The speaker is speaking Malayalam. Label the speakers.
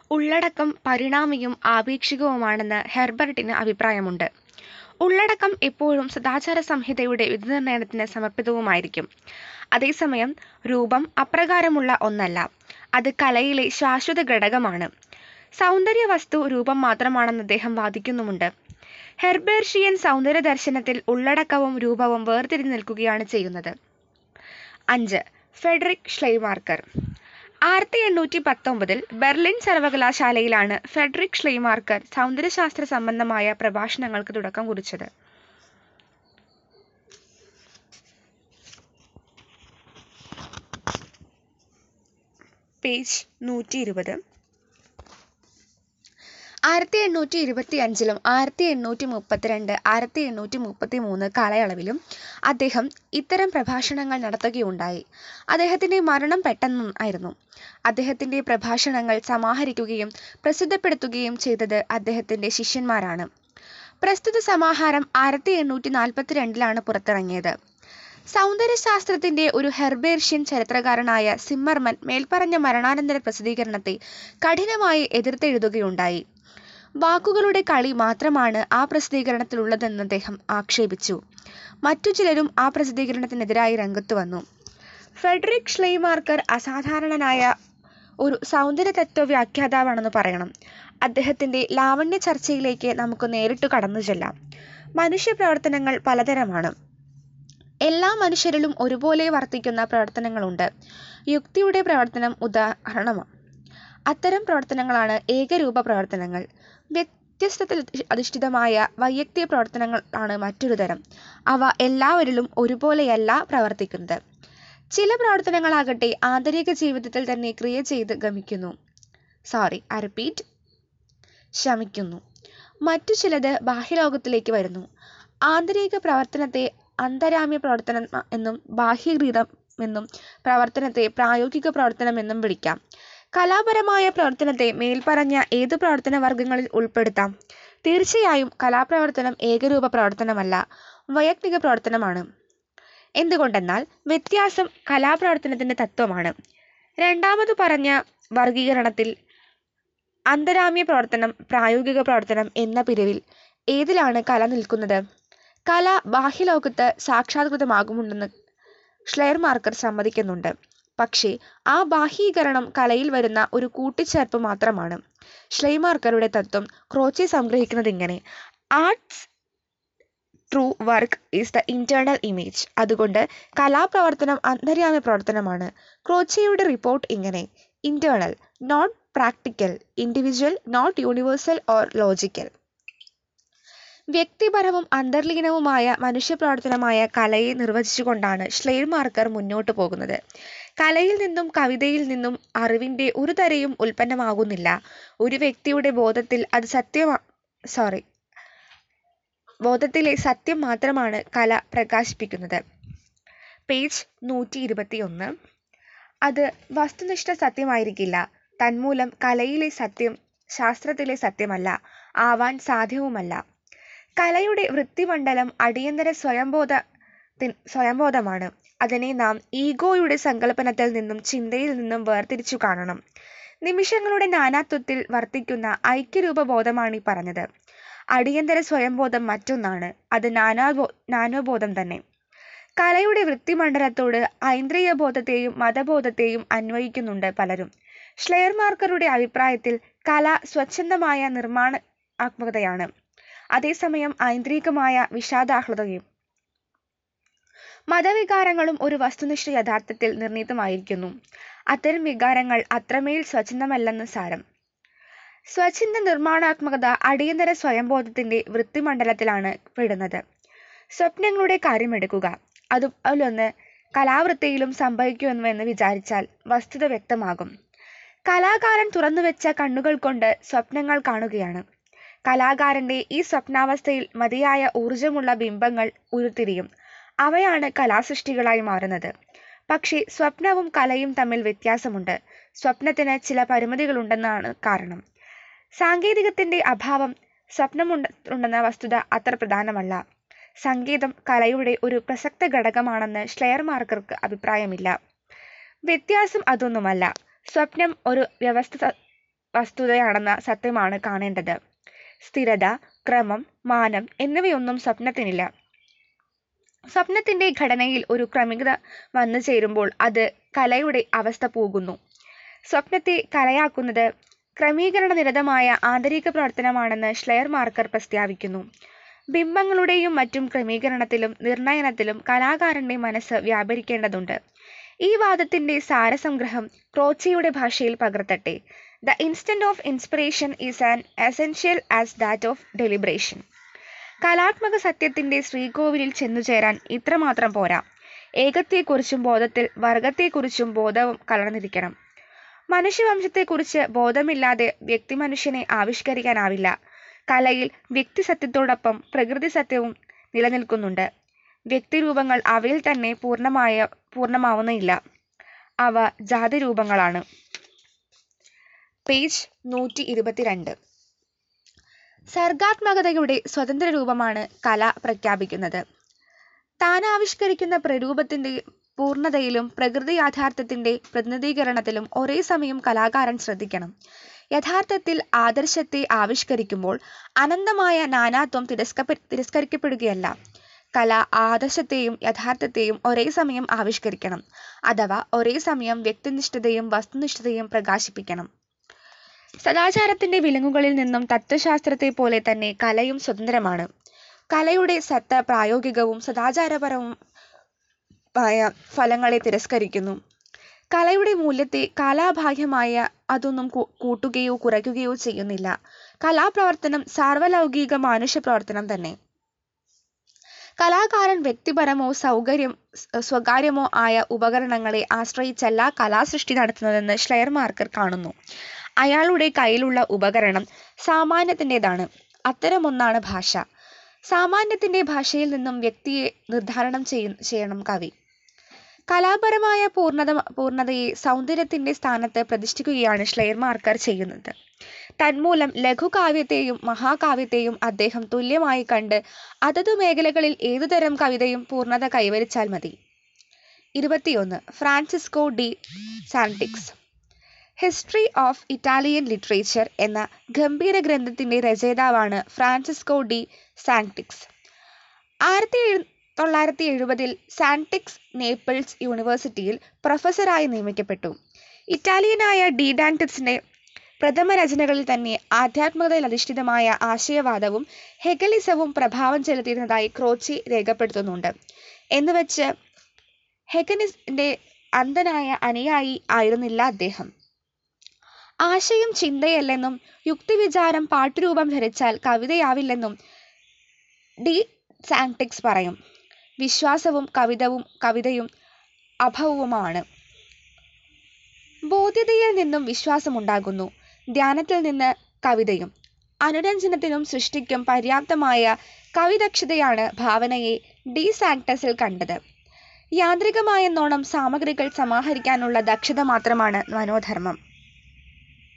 Speaker 1: ഉള്ളടക്കം പരിണാമിയും ആപേക്ഷികവുമാണെന്ന് ഹെർബർട്ടിന് അഭിപ്രായമുണ്ട്. ഉള്ളടക്കം എപ്പോഴും സദാചാര സംഹിതയുടെ വിധിനിർണ്ണയത്തിന് സമർപ്പിതവുമായിരിക്കും. അതേസമയം രൂപം അപ്രകാരമുള്ള ഒന്നല്ല. അത് കലയിലെ ശാശ്വത ഘടകമാണ്. സൗന്ദര്യവസ്തു രൂപം മാത്രമാണെന്ന് അദ്ദേഹം വാദിക്കുന്നുമുണ്ട്. ഹെർബേർഷ്യൻ സൗന്ദര്യദർശനത്തിൽ ഉള്ളടക്കവും രൂപവും വേർതിരിഞ്ഞു നിൽക്കുകയാണ് ചെയ്യുന്നത്. അഞ്ച് ഫ്രെഡറിക് ഷ്ലെയ്മാർക്കർ ആയിരത്തി എണ്ണൂറ്റി പത്തൊമ്പതിൽ ബെർലിൻ സർവകലാശാലയിലാണ് ഫ്രെഡറിക് ഷ്ലെയ്മാർക്കർ സൗന്ദര്യശാസ്ത്ര സംബന്ധമായ പ്രഭാഷണങ്ങൾക്ക് തുടക്കം കുറിച്ചത്. പേജ് നൂറ്റിയിരുപത് ആയിരത്തി എണ്ണൂറ്റി ഇരുപത്തിയഞ്ചിലും ആയിരത്തി എണ്ണൂറ്റി മുപ്പത്തിരണ്ട് ആയിരത്തി എണ്ണൂറ്റി മുപ്പത്തിമൂന്ന് കാലയളവിലും അദ്ദേഹം ഇത്തരം പ്രഭാഷണങ്ങൾ നടത്തുകയുണ്ടായി. അദ്ദേഹത്തിന്റെ മരണം പെട്ടെന്ന് ആയിരുന്നു. അദ്ദേഹത്തിന്റെ പ്രഭാഷണങ്ങൾ സമാഹരിക്കുകയും പ്രസിദ്ധപ്പെടുത്തുകയും ചെയ്തത് അദ്ദേഹത്തിന്റെ ശിഷ്യന്മാരാണ്. പ്രസ്തുത സമാഹാരം ആയിരത്തി എണ്ണൂറ്റി നാൽപ്പത്തിരണ്ടിലാണ് പുറത്തിറങ്ങിയത്. സൗന്ദര്യശാസ്ത്രത്തിന്റെ ഒരു ഹെർബേർഷ്യൻ ചരിത്രകാരനായ സിമ്മർമൻ മേൽപ്പറഞ്ഞ മരണാനന്തര പ്രസിദ്ധീകരണത്തെ കഠിനമായി എതിർത്തെഴുതുകയുണ്ടായി. വാക്കുകളുടെ കളി മാത്രമാണ് ആ പ്രസിദ്ധീകരണത്തിലുള്ളതെന്ന് അദ്ദേഹം ആക്ഷേപിച്ചു. മറ്റു ചിലരും ആ പ്രസിദ്ധീകരണത്തിനെതിരായി രംഗത്തുവന്നു. ഫ്രെഡറിക് ഷ്ലെയ്മാർക്കർ അസാധാരണനായ ഒരു സൗന്ദര്യതത്ത്വവ്യാഖ്യാതാവാണെന്നു പറയണം. അദ്ദേഹത്തിന്റെ ലാവണ്യചർച്ചയിലേക്ക് നമുക്ക് നേരിട്ടു കടന്നുചെല്ലാം. മനുഷ്യപ്രവർത്തനങ്ങൾ പലതരമാണ്. എല്ലാ മനുഷ്യരിലും ഒരുപോലെ വർത്തിക്കുന്ന പ്രവർത്തനങ്ങളുണ്ട്. യുക്തിയുടെ പ്രവർത്തനം ഉദാഹരണമാണ്. അത്തരം പ്രവർത്തനങ്ങളാണ് ഏകരൂപ പ്രവർത്തനങ്ങൾ. വ്യവസ്ഥിതിയിൽ അധിഷ്ഠിതമായ വൈയക്തിക പ്രവർത്തനങ്ങൾ ആണ് മറ്റൊരു തരം. അവ എല്ലാവരിലും ഒരുപോലെയല്ല പ്രവർത്തിക്കുന്നത്. ചില പ്രവർത്തനങ്ങളാകട്ടെ ആന്തരിക ജീവിതത്തിൽ തന്നെ ക്രിയ ചെയ്ത് ഗമിക്കുന്നു സോറി ഐ റിപ്പീറ്റ് ശമിക്കുന്നു. മറ്റു ചിലത് ബാഹ്യലോകത്തിലേക്ക് വരുന്നു. ആന്തരിക പ്രവർത്തനത്തെ അന്തര്യാമി പ്രവർത്തനം എന്നും ബാഹ്യകൃതം എന്നും പ്രവർത്തനത്തെ പ്രായോഗിക പ്രവർത്തനം എന്നും വിളിക്കാം. കലാപരമായ പ്രവർത്തനത്തെ മേൽപ്പറഞ്ഞ ഏതു പ്രവർത്തനവർഗങ്ങളിൽ ഉൾപ്പെടുത്താം. തീർച്ചയായും കലാപ്രവർത്തനം ഏകരൂപ പ്രവർത്തനമല്ല, വൈയക്തിക പ്രവർത്തനമാണ്. എന്തുകൊണ്ടെന്നാൽ വ്യത്യാസം കലാപ്രവർത്തനത്തിന്റെ തത്ത്വമാണ്. രണ്ടാമതു പറഞ്ഞ വർഗീകരണത്തിൽ അന്തര്യാമി പ്രവർത്തനം, പ്രായോഗിക പ്രവർത്തനം എന്ന പിരിവിൽ ഏതിലാണ് കല നിൽക്കുന്നത്? കല ബാഹ്യലോകത്ത് സാക്ഷാത്കൃതമാകുന്നുണ്ടെന്ന് ഷ്ലെയ്മാർക്കർ സമ്മതിക്കുന്നുണ്ട്. പക്ഷേ ആ ബാഹ്യീകരണം കലയിൽ വരുന്ന ഒരു കൂട്ടിച്ചേർപ്പ് മാത്രമാണ്. ഷ്ലെയ്മാർക്കറുടെ തത്ത്വം ക്രോച്ചെ സംഗ്രഹിക്കുന്നതിങ്ങനെ: art's true work is the internal image. അതുകൊണ്ട് കലാപ്രവർത്തനം അന്തര്യാമി പ്രവർത്തനമാണ്. ക്രോച്ചെയുടെ റിപ്പോർട്ട് ഇങ്ങനെ: internal, not practical; individual, not universal or logical. വ്യക്തിപരവും അന്തർലീനവുമായ മനുഷ്യപ്രവർത്തനമായ കലയെ നിർവചിച്ചുകൊണ്ടാണ് ഷ്ലെയ്മാർക്കർ മുന്നോട്ടു പോകുന്നത്. കലയിൽ നിന്നും കവിതയിൽ നിന്നും അറിവിന്റെ ഒരു തരിയും ഉത്പന്നമാകുന്നില്ല. ഒരു വ്യക്തിയുടെ ബോധത്തിൽ അത് സത്യം സോറി ബോധത്തിലെ സത്യം മാത്രമാണ് കല പ്രകാശിപ്പിക്കുന്നത്. പേജ് നൂറ്റിയിരുപത്തിയൊന്ന് അത് വസ്തുനിഷ്ഠ സത്യമായിരിക്കില്ല. തന്മൂലം കലയിലെ സത്യം ശാസ്ത്രത്തിലെ സത്യമല്ല, ആവാൻ സാധ്യവുമല്ല. കലയുടെ വൃത്തിമണ്ഡലം അടിയന്തര സ്വയംബോധമാണ്. അതിനെ നാം ഈഗോയുടെ സങ്കല്പത്തിൽ നിന്നും ചിന്തയിൽ നിന്നും വേർതിരിച്ചു കാണണം. നിമിഷങ്ങളുടെ നാനാത്വത്തിൽ വർത്തിക്കുന്ന ഐക്യരൂപബോധമാണീ പറഞ്ഞത്. അടിയന്തര സ്വയംബോധം മറ്റൊന്നാണ്. അത് നാനാത്വബോധം തന്നെ. കലയുടെ വൃത്തിമണ്ഡലത്തോട് ഐന്ദ്രിയബോധത്തെയും മതബോധത്തെയും അന്വയിക്കുന്നുണ്ട് പലരും. ഷ്ലെയ്മാർക്കറുടെ അഭിപ്രായത്തിൽ കല സ്വച്ഛന്ദമായ നിർമ്മാണാത്മകതയാണ്, അതേസമയം ഐന്ദ്രിയമായ വിഷാദാഹ്ലാദവും. മതവികാരങ്ങളും ഒരു വസ്തുനിഷ്ഠ യഥാർത്ഥത്തിൽ നിർണീതമായിരിക്കുന്നു. അത്തരം വികാരങ്ങൾ അത്രമേൽ സ്വച്ഛന്ദമല്ലെന്ന് സാരം. സ്വച്ഛന്ദ നിർമ്മാണാത്മകത അടിയന്തര സ്വയംബോധത്തിന്റെ വൃത്തിമണ്ഡലത്തിലാണ് പെടുന്നത്. സ്വപ്നങ്ങളുടെ കാര്യമെടുക്കുക. അതുപോലൊന്ന് കലാവൃത്തിയിലും സംഭവിക്കുമെന്ന് വിചാരിച്ചാൽ വസ്തുത വ്യക്തമാകും. കലാകാരൻ തുറന്നുവെച്ച കണ്ണുകൾകൊണ്ട് സ്വപ്നങ്ങൾ കാണുകയാണ്. കലാകാരന്റെ ഈ സ്വപ്നാവസ്ഥയിൽ മതിയായ ഊർജ്ജമുള്ള ബിംബങ്ങൾ ഉരുത്തിരിയും. അവയാണ് കലാസൃഷ്ടികളായി മാറുന്നത്. പക്ഷേ സ്വപ്നവും കലയും തമ്മിൽ വ്യത്യാസമുണ്ട്. സ്വപ്നത്തിന് ചില പരിമിതികളുണ്ടെന്നതാണ് കാരണം. സാങ്കേതികത്തിന്റെ അഭാവം സ്വപ്നമുണ്ടെന്ന വസ്തുത അത്ര പ്രധാനമല്ല. സംഗീതം കലയുടെ ഒരു പ്രസക്ത ഘടകമാണെന്ന് ഷ്ലെയ്മാർക്കർക്ക് അഭിപ്രായമില്ല. വ്യത്യാസം അതൊന്നുമല്ല. സ്വപ്നം ഒരു വ്യവസ്ഥിത വസ്തുതയാണെന്ന സത്യമാണ് കാണേണ്ടത് സ്ഥിരത ക്രമം മാനം എന്നിവയൊന്നും സ്വപ്നത്തിനില്ല സ്വപ്നത്തിന്റെ ഘടനയിൽ ഒരു ക്രമികത വന്നു ചേരുമ്പോൾ അത് കലയുടെ അവസ്ഥ പോകുന്നു സ്വപ്നത്തെ കലയാക്കുന്നത് ക്രമീകരണ നിരതമായ ആന്തരിക പ്രവർത്തനമാണെന്ന് ഷ്ലെയർ മാർക്കർ പ്രസ്താവിക്കുന്നു ബിംബങ്ങളുടെയും മറ്റും ക്രമീകരണത്തിലും നിർണയനത്തിലും കലാകാരന്റെ മനസ്സ് വ്യാപരിക്കേണ്ടതുണ്ട് ഈ വാദത്തിന്റെ സാരസംഗ്രഹം ക്രോച്ചിയുടെ ഭാഷയിൽ പകർത്തട്ടെ the instant of inspiration is an essential as that of deliberation കലാത്മക സത്യത്തിന്റെ ശ്രീകോവിലിൽ ചെന്നുചേരാൻ ഇത്രമാത്രം പോരാ ഏകത്തെക്കുറിച്ചും ബോധത്തിൽ വർഗത്തെക്കുറിച്ചും ബോധവും കലർന്നിരിക്കണം മനുഷ്യവംശത്തെക്കുറിച്ച് ബോധമില്ലാതെ വ്യക്തിമനുഷ്യനെ ആവിഷ്കരിക്കാനാവില്ല കലയിൽ വ്യക്തിസത്യത്തോടൊപ്പം പ്രകൃതി സത്യവും നിലനിൽക്കുന്നുണ്ട് വ്യക്തിരൂപങ്ങൾ അവയിൽ തന്നെ പൂർണ്ണമായ പൂർണ്ണമാവുന്നില്ല അവ ജാതിരൂപങ്ങളാണ് പേജ് നൂറ്റി ഇരുപത്തിരണ്ട് സർഗാത്മകതയുടെ സ്വതന്ത്ര രൂപമാണ് കല പ്രഖ്യാപിക്കുന്നത് താൻ ആവിഷ്കരിക്കുന്ന പ്രരൂപത്തിന്റെ പൂർണ്ണതയിലും പ്രകൃതി യാഥാർത്ഥ്യത്തിന്റെ പ്രതിനിധീകരണത്തിലും ഒരേ സമയം കലാകാരൻ ശ്രദ്ധിക്കണം യഥാർത്ഥത്തിൽ ആദർശത്തെ ആവിഷ്കരിക്കുമ്പോൾ അനന്തമായ നാനാത്വം തിരസ്ക തിരസ്കരിക്കപ്പെടുകയല്ല കല ആദർശത്തെയും യഥാർത്ഥത്തെയും ഒരേ സമയം ആവിഷ്കരിക്കണം അഥവാ ഒരേ സമയം വ്യക്തിനിഷ്ഠതയും വസ്തുനിഷ്ഠതയും പ്രകാശിപ്പിക്കണം സദാചാരത്തിന്റെ വിലങ്ങുകളിൽ നിന്നും തത്വശാസ്ത്രത്തെ പോലെ തന്നെ കലയും സ്വതന്ത്രമാണ് കലയുടെ സത്ത പ്രായോഗികവും സദാചാരപരവും ആയ ഫലങ്ങളെ തിരസ്കരിക്കുന്നു കലയുടെ മൂല്യത്തെ കാലാബാഹ്യമായ അതൊന്നും കൂട്ടുകയോ കുറയ്ക്കുകയോ ചെയ്യുന്നില്ല കലാപ്രവർത്തനം സാർവലൗകിക മാനുഷ്യ പ്രവർത്തനം തന്നെ കലാകാരൻ വ്യക്തിപരമോ സൗകര്യം സ്വകാര്യമോ ആയ ഉപകരണങ്ങളെ ആശ്രയിച്ചല്ല കലാസൃഷ്ടി നടത്തുന്നതെന്ന് ഷ്ലെയർ മാർക്കർ കാണുന്നു അയാളുടെ കയ്യിലുള്ള ഉപകരണം സാമാന്യത്തിൻ്റെതാണ് അത്തരമൊന്നാണ് ഭാഷ സാമാന്യത്തിന്റെ ഭാഷയിൽ നിന്നും വ്യക്തിയെ നിർദ്ധാരണം ചെയ്യ ചെയ്യണം കവി കലാപരമായ പൂർണ്ണത പൂർണ്ണതയെ സൗന്ദര്യത്തിന്റെ സ്ഥാനത്ത് പ്രതിഷ്ഠിക്കുകയാണ് ഷ്ലെയർ മാർക്കർ ചെയ്യുന്നത് തന്മൂലം ലഘുകാവ്യത്തെയും മഹാകാവ്യത്തെയും അദ്ദേഹം തുല്യമായി കണ്ട് അതതു മേഖലകളിൽ ഏതുതരം കവിതയും പൂർണ്ണത കൈവരിച്ചാൽ മതി ഇരുപത്തിയൊന്ന് Francesco De Sanctis history of Italian literature എന്ന ഗംഭീര ഗ്രന്ഥത്തിന്റെ രചയിതാവാണ് ഫ്രാൻസിസ്കോ ഡി സാന്റിക്സ് ആയിരത്തി തൊള്ളായിരത്തി എഴുപതിൽ സാന്റിക്സ് നേപ്പിൾസ് യൂണിവേഴ്സിറ്റിയിൽ പ്രൊഫസറായി നിയമിക്കപ്പെട്ടു ഇറ്റാലിയനായ ഡി ഡാന്റിക്സിന്റെ പ്രഥമ രചനകളിൽ തന്നെ ആധ്യാത്മികതയിൽ അധിഷ്ഠിതമായ ആശയവാദവും ഹെഗലിസവും പ്രഭാവം ചെലുത്തിയിരുന്നതായി ക്രോച്ചി രേഖപ്പെടുത്തുന്നുണ്ട് എന്നുവെച്ച് ഹെഗനിസിന്റെ അന്ധനായ അനുയായി ആയിരുന്നില്ല അദ്ദേഹം ആശയം ചിന്തയല്ലെന്നും യുക്തിവിചാരം പാട്ടുരൂപം ധരിച്ചാൽ കവിതയാവില്ലെന്നും ഡി സാങ്ടിക്സ് പറയും വിശ്വാസവും കവിതവും കവിതയും അഭവവുമാണ് ബോധ്യതയിൽ നിന്നും വിശ്വാസമുണ്ടാകുന്നു ധ്യാനത്തിൽ നിന്ന് കവിതയും അനുരഞ്ജനത്തിനും സൃഷ്ടിക്കും പര്യാപ്തമായ കവിദക്ഷതയാണ് ഭാവനയെ ഡി സാങ്ടസിൽ കണ്ടത് യാന്ത്രികമായെന്നോണം സാമഗ്രികൾ സമാഹരിക്കാനുള്ള ദക്ഷത മാത്രമാണ് മനോധർമ്മം